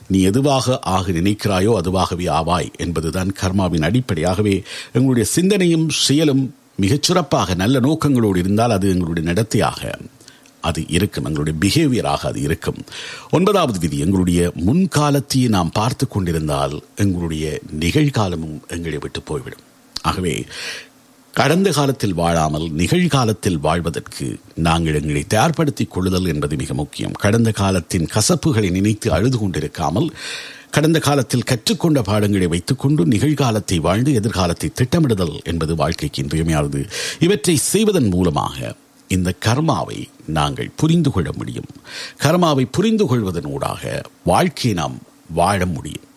நீ எதுவாக ஆக நினைக்கிறாயோ அதுவாகவே ஆவாய் என்பதுதான் கர்மாவின் அடிப்படையாகவே எங்களுடைய சிந்தனையும் செயலும் மிகச்சிறப்பாக நல்ல நோக்கங்களோடு இருந்தால் அது எங்களுடைய நடத்தையாக அது இருக்கும் எங்களுடைய பிஹேவியராக அது இருக்கும் ஒன்பதாவது விதி எங்களுடைய முன்காலத்தையே நாம் பார்த்து கொண்டிருந்தால் எங்களுடைய நிகழ்காலமும் எங்களை விட்டு போய்விடும் ஆகவே கடந்த காலத்தில் வாழாமல் நிகழ்காலத்தில் வாழ்வதற்கு நாங்கள் எங்களை தயார்படுத்திக் கொள்ளுதல் என்பது மிக முக்கியம் கடந்த காலத்தின் கசப்புகளை நினைத்து அழுது கொண்டிருக்காமல் கடந்த காலத்தில் கற்றுக்கொண்ட பாடங்களை வைத்துக்கொண்டு நிகழ்காலத்தை வாழ்ந்து எதிர்காலத்தை திட்டமிடுதல் என்பது வாழ்க்கைக்கு இன்றியமையானது இவற்றை செய்வதன் மூலமாக இந்த கர்மாவை நாங்கள் புரிந்து கொள்ள முடியும் கர்மாவை புரிந்து கொள்வதன் ஊடாக வாழ்க்கையை நாம் வாழ முடியும்